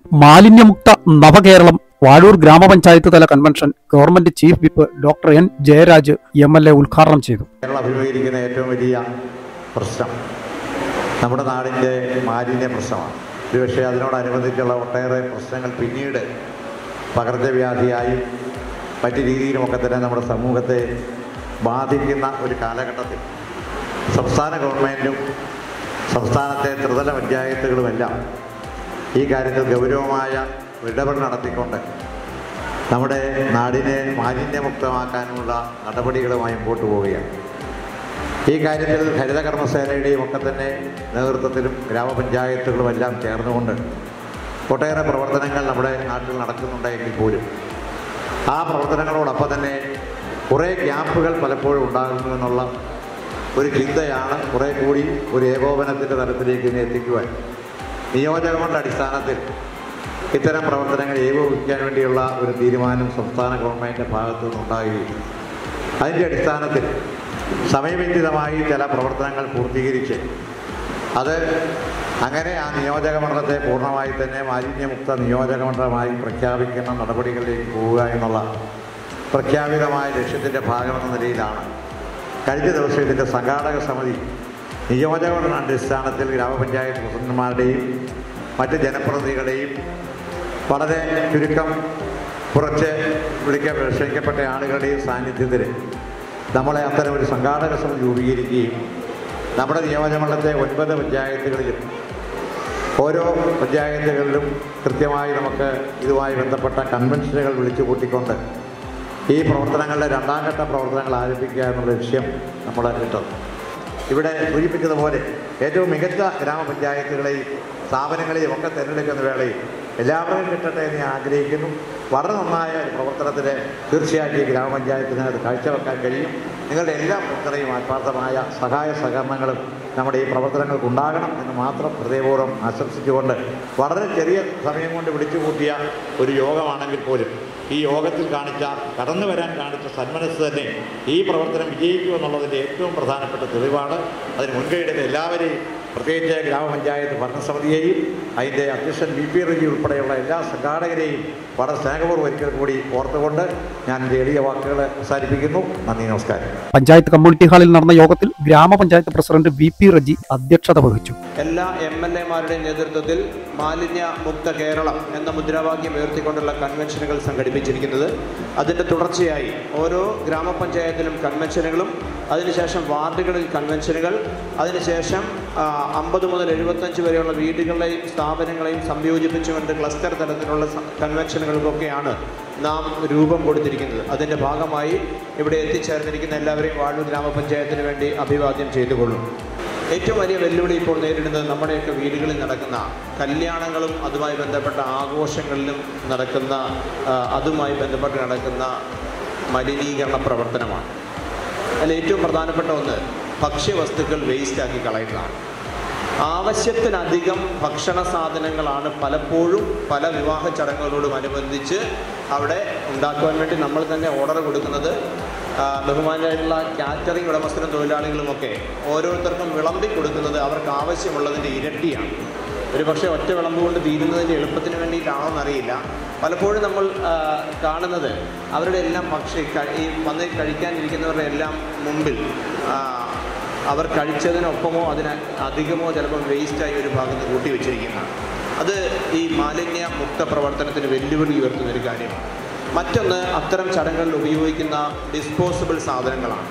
മാലിന്യമുക്ത നവകേരളം വാഴൂർ ഗ്രാമപഞ്ചായത്ത് തല convention government chief whip doctor N Jayaraj M L A ഉദ്ഘാടനം ചെയ്തു കേരളം അഭിമുഖീകരിക്കുന്ന ഏറ്റവും വലിയ പ്രശ്നം നമ്മുടെ നാടിൻ്റെ മാലിന്യ പ്രശ്നമാണ് ഒരുപക്ഷെ അതിനോടനുബന്ധിച്ചുള്ള ഒട്ടേറെ പ്രശ്നങ്ങൾ പിന്നീട് പകർച്ചവ്യാധിയായും മറ്റ് രീതിയിലുമൊക്കെ തന്നെ നമ്മുടെ സമൂഹത്തെ ബാധിക്കുന്ന ഒരു കാലഘട്ടത്തിൽ സംസ്ഥാന ഗവൺമെൻറ്റും സംസ്ഥാനത്തെ ത്രിതല പഞ്ചായത്തുകളുമെല്ലാം ഈ കാര്യത്തിൽ ഗൗരവമായ ഇടപെടൽ നടത്തിക്കൊണ്ട് നമ്മുടെ നാടിനെ മാലിന്യമുക്തമാക്കാനുള്ള നടപടികളുമായി മുമ്പോട്ട് പോവുകയാണ് ഈ കാര്യത്തിൽ ഹരിത കർമ്മസേനയുടെയും ഒക്കെ തന്നെ നേതൃത്വത്തിലും ഗ്രാമപഞ്ചായത്തുകളും എല്ലാം ചേർന്നുകൊണ്ട് ഒട്ടേറെ പ്രവർത്തനങ്ങൾ നമ്മുടെ നാട്ടിൽ നടക്കുന്നുണ്ടെങ്കിൽ പോലും ആ പ്രവർത്തനങ്ങളോടൊപ്പം തന്നെ കുറേ ഗ്യാപ്പുകൾ പലപ്പോഴും ഉണ്ടാകുന്നു എന്നുള്ള ഒരു ചിന്തയാണ് കുറേ കൂടി ഒരു ഏകോപനത്തിൻ്റെ തലത്തിലേക്ക് ഇതിനെ എത്തിക്കുവാൻ നിയോജകങ്ങളുടെ അടിസ്ഥാനത്തിൽ ഇത്തരം പ്രവർത്തനങ്ങൾ ഏകോപിപ്പിക്കാൻ വേണ്ടിയുള്ള ഒരു തീരുമാനം സംസ്ഥാന ഗവൺമെൻറ്റിൻ്റെ ഭാഗത്തു നിന്നുണ്ടാകുകയും അതിൻ്റെ അടിസ്ഥാനത്തിൽ സമയബന്ധിതമായി ചില പ്രവർത്തനങ്ങൾ പൂർത്തീകരിച്ച് അത് അങ്ങനെ ആ നിയോജക മണ്ഡലത്തെ പൂർണ്ണമായി തന്നെ മാലിന്യമുക്ത നിയോജക മണ്ഡലമായി പ്രഖ്യാപിക്കുന്ന നടപടികളിലേക്ക് പോവുക എന്നുള്ള പ്രഖ്യാപിതമായ ലക്ഷ്യത്തിൻ്റെ ഭാഗമെന്ന നിലയിലാണ് കഴിഞ്ഞ ദിവസം ഇതിൻ്റെ സംഘാടക സമിതി നിയോജക മണ്ഡല അടിസ്ഥാനത്തിൽ ഗ്രാമപഞ്ചായത്ത് പ്രസിഡന്റുമാരുടെയും മറ്റ് ജനപ്രതിനിധികളുടെയും വളരെ ചുരുക്കം കുറച്ച് വിളിക്ക ക്ഷണിക്കപ്പെട്ട ആളുകളുടെയും സാന്നിധ്യത്തിൽ നമ്മളെ അത്തരം ഒരു സംഘാടക സമിതി രൂപീകരിക്കുകയും നമ്മുടെ നിയോജകമണ്ഡലത്തെ ഒൻപത് പഞ്ചായത്തുകളിലും ഓരോ പഞ്ചായത്തുകളിലും കൃത്യമായി നമുക്ക് ഇതുമായി ബന്ധപ്പെട്ട കൺവെൻഷനുകൾ വിളിച്ചു കൂട്ടിക്കൊണ്ട് ഈ പ്രവർത്തനങ്ങളുടെ രണ്ടാം ഘട്ട പ്രവർത്തനങ്ങൾ ആരംഭിക്കുക എന്നുള്ള ലക്ഷ്യം നമ്മൾ ഇട്ടത് ഇവിടെ സൂചിപ്പിച്ചതുപോലെ ഏറ്റവും മികച്ച ഗ്രാമപഞ്ചായത്തുകളെയും സ്ഥാപനങ്ങളെയും ഒക്കെ തിരഞ്ഞെടുക്കുന്ന വേളയിൽ എല്ലാവരും കിട്ടട്ടെ എന്ന് ഞാൻ ആഗ്രഹിക്കുന്നു വളരെ നന്നായ ഒരു പ്രവർത്തനത്തിന് തീർച്ചയായിട്ടും ഈ ഗ്രാമപഞ്ചായത്തിന് അത് കാഴ്ചവെക്കാൻ കഴിയും നിങ്ങളുടെ എല്ലാ പിന്തുണയും ആത്മാർത്ഥമായ സഹായ സഹകരണങ്ങളും നമ്മുടെ ഈ പ്രവർത്തനങ്ങൾക്ക് ഉണ്ടാകണം എന്ന് മാത്രം ഹൃദയപൂർവ്വം ആശംസിച്ചുകൊണ്ട് വളരെ ചെറിയ സമയം കൊണ്ട് വിളിച്ചു കൂട്ടിയ ഒരു യോഗമാണെങ്കിൽ പോലും ഈ യോഗത്തിൽ കാണിച്ച കടന്നു വരാൻ കാണിച്ച സന്മനസ് തന്നെ ഈ പ്രവർത്തനം വിജയിക്കുമെന്നുള്ളതിൻ്റെ ഏറ്റവും പ്രധാനപ്പെട്ട തെളിവാണ് അതിന് മുൻകൈയെടുത്ത എല്ലാവരെയും പ്രത്യേകിച്ച് ഗ്രാമപഞ്ചായത്ത് ഭരണസമിതിയെയും അതിൻ്റെ അധ്യക്ഷൻ ബി പി റജി ഉൾപ്പെടെയുള്ള എല്ലാ സംഘാടകരെയും വളരെ സ്നേഹപൂർവ്വം ഒരിക്കൽ കൂടി ഓർത്തുകൊണ്ട് ഞാൻ എൻ്റെ എളിയ വാക്കുകൾ അവസാനിപ്പിക്കുന്നു നന്ദി നമസ്കാരം പഞ്ചായത്ത് കമ്മ്യൂണിറ്റി ഹാളിൽ നടന്ന യോഗത്തിൽ ഗ്രാമപഞ്ചായത്ത് പ്രസിഡന്റ് വി പി റജി അധ്യക്ഷത വഹിച്ചു എല്ലാ എം എൽ എമാരുടെയും നേതൃത്വത്തിൽ മാലിന്യ മുക്ത കേരളം എന്ന മുദ്രാവാക്യം ഉയർത്തിക്കൊണ്ടുള്ള കൺവെൻഷനുകൾ സംഘടിപ്പിച്ചിരിക്കുന്നത് അതിൻ്റെ തുടർച്ചയായി ഓരോ ഗ്രാമപഞ്ചായത്തിലും കൺവെൻഷനുകളും അതിനുശേഷം വാർഡുകളിൽ കൺവെൻഷനുകൾ അതിനുശേഷം അമ്പത് മുതൽ എഴുപത്തഞ്ച് വരെയുള്ള വീടുകളെയും സ്ഥാപനങ്ങളെയും സംയോജിപ്പിച്ചുകൊണ്ട് ക്ലസ്റ്റർ തലത്തിലുള്ള സ- കൺവെൻഷനുകൾക്കൊക്കെയാണ് നാം രൂപം കൊടുത്തിരിക്കുന്നത് അതിൻ്റെ ഭാഗമായി ഇവിടെ എത്തിച്ചേർന്നിരിക്കുന്ന എല്ലാവരെയും വാഴൂർ ഗ്രാമപഞ്ചായത്തിന് വേണ്ടി അഭിവാദ്യം ചെയ്തുകൊള്ളും ഏറ്റവും വലിയ വെല്ലുവിളി ഇപ്പോൾ നേരിടുന്നത് നമ്മുടെയൊക്കെ വീടുകളിൽ നടക്കുന്ന കല്യാണങ്ങളും അതുമായി ബന്ധപ്പെട്ട ആഘോഷങ്ങളിലും നടക്കുന്ന ആ, അതുമായി ബന്ധപ്പെട്ട് നടക്കുന്ന മലിനീകരണ പ്രവർത്തനമാണ് അതിൽ ഏറ്റവും പ്രധാനപ്പെട്ട ഒന്ന് ഭക്ഷ്യവസ്തുക്കൾ വേസ്റ്റാക്കി കളയുന്നതാണ് ആവശ്യത്തിനധികം ഭക്ഷണ സാധനങ്ങളാണ് പലപ്പോഴും പല വിവാഹ ചടങ്ങുകളോടും അനുബന്ധിച്ച് അവിടെ ഉണ്ടാക്കുവാൻ വേണ്ടി നമ്മൾ തന്നെ ഓർഡർ കൊടുക്കുന്നത് ആ, ബഹുമാനായിട്ടുള്ള കാറ്ററിംഗ് ഉടമസ്ഥരും തൊഴിലാളികളുമൊക്കെ ഓരോരുത്തർക്കും വിളമ്പി കൊടുക്കുന്നത് അവർക്ക് ആവശ്യമുള്ളതിൻ്റെ ഇരട്ടിയാണ് ഒരു പക്ഷേ ഒറ്റ വിളമ്പ് കൊണ്ട് തീരുന്നതിൻ്റെ എളുപ്പത്തിന് വേണ്ടിയിട്ടാണോ എന്നറിയില്ല പലപ്പോഴും നമ്മൾ ആ, കാണുന്നത് അവരുടെ എല്ലാം ഭക്ഷ്യ ക- ഈ വന്ന് കഴിക്കാനിരിക്കുന്നവരുടെ എല്ലാം മുമ്പിൽ ആ, അവർ കഴിച്ചതിനൊപ്പമോ അതിന് അധികമോ ചിലപ്പം വേസ്റ്റായി ഒരു ഭാഗത്ത് കൂട്ടി വെച്ചിരിക്കുന്നതാണ് അത് ഈ മാലിന്യ മുക്ത പ്രവർത്തനത്തിന് വെല്ലുവിളി ഉയർത്തുന്ന ഒരു കാര്യമാണ് മറ്റൊന്ന് അത്തരം ചടങ്ങുകളിൽ ഉപയോഗിക്കുന്ന ഡിസ്പോസിബിൾ സാധനങ്ങളാണ്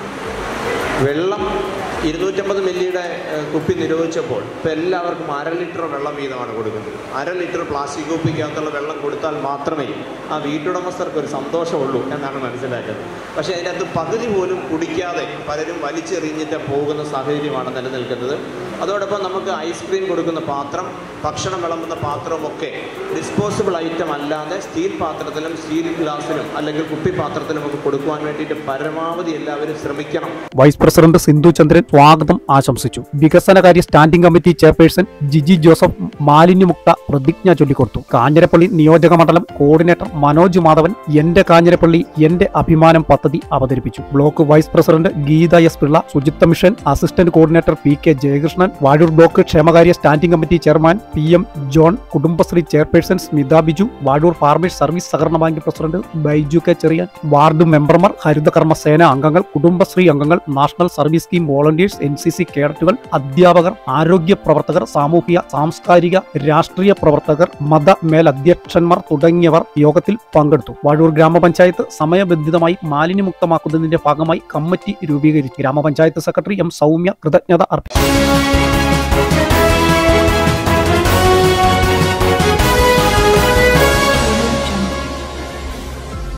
വെള്ളം ഇരുന്നൂറ്റമ്പത് മില്ലിയുടെ ഏഹ്, കുപ്പി നിരോധിച്ചപ്പോൾ ഇപ്പം എല്ലാവർക്കും അര ലിറ്റർ വെള്ളം വീതമാണ് കൊടുക്കുന്നത് അര ലിറ്റർ പ്ലാസ്റ്റിക് കുപ്പിക്കകത്തുള്ള വെള്ളം കൊടുത്താൽ മാത്രമേ ആ വീട്ടുടമസ്ഥർക്ക് ഒരു സന്തോഷമുള്ളൂ എന്നാണ് മനസ്സിലാക്കുന്നത് പക്ഷേ അതിനകത്ത് പകുതി പോലും കുടിക്കാതെ പലരും വലിച്ചെറിഞ്ഞിട്ട് പോകുന്ന സാഹചര്യമാണ് നിലനിൽക്കുന്നത് അതോടൊപ്പം നമുക്ക് ഐസ്ക്രീം കൊടുക്കുന്ന പാത്രം ഭക്ഷണം വിളമ്പുന്ന പാത്രമൊക്കെ ഡിസ്പോസിബിൾ ഐറ്റം അല്ലാതെ സ്റ്റീൽ പാത്രത്തിലും സ്റ്റീൽ ഗ്ലാസ്സിലും അല്ലെങ്കിൽ കുപ്പി പാത്രത്തിലും ഒക്കെ കൊടുക്കുവാൻ വേണ്ടിയിട്ട് പരമാവധി എല്ലാവരും ശ്രമിക്കണം വൈസ് പ്രസിഡന്റ് സിന്ധു ചന്ദ്രൻ സ്വാഗതം ആശംസിച്ചു വികസനകാര്യ standing committee chairperson Jiji Joseph മാലിന്യമുക്ത പ്രതിജ്ഞ ചൊല്ലിക്കൊടുത്തു കാഞ്ഞിരപ്പള്ളി നിയോജക മണ്ഡലം കോർഡിനേറ്റർ മനോജ് മാധവൻ എന്റെ കാഞ്ഞിരപ്പള്ളി എന്റെ അഭിമാനം പദ്ധതി അവതരിപ്പിച്ചു block vice president Geetha S Pillai Suchitwa mission assistant coordinator P K Jayakrishnan Vazhoor block ക്ഷേമകാര്യ standing committee chairman P M John Kudumbashree chairperson Smitha Biju Vazhoor farmers service സഹകരണ bank president Baiju K Cherian ward മെമ്പർമാർ ഹരിതകർമ്മ സേന അംഗങ്ങൾ കുടുംബശ്രീ അംഗങ്ങൾ national service scheme volunteers N C C കേഡറ്റുകൾ അധ്യാപകർ ആരോഗ്യ പ്രവർത്തകർ സാമൂഹിക സാംസ്കാരിക രാഷ്ട്രീയ പ്രവർത്തകർ മത മേലധ്യക്ഷന്മാർ തുടങ്ങിയവർ യോഗത്തിൽ പങ്കെടുത്തു വാഴൂർ ഗ്രാമപഞ്ചായത്ത് സമയബന്ധിതമായി മാലിന്യമുക്തമാക്കുന്നതിന്റെ ഭാഗമായി കമ്മിറ്റി രൂപീകരിച്ചു ഗ്രാമപഞ്ചായത്ത് സെക്രട്ടറി എം സൗമ്യ കൃതജ്ഞത അർപ്പിച്ചു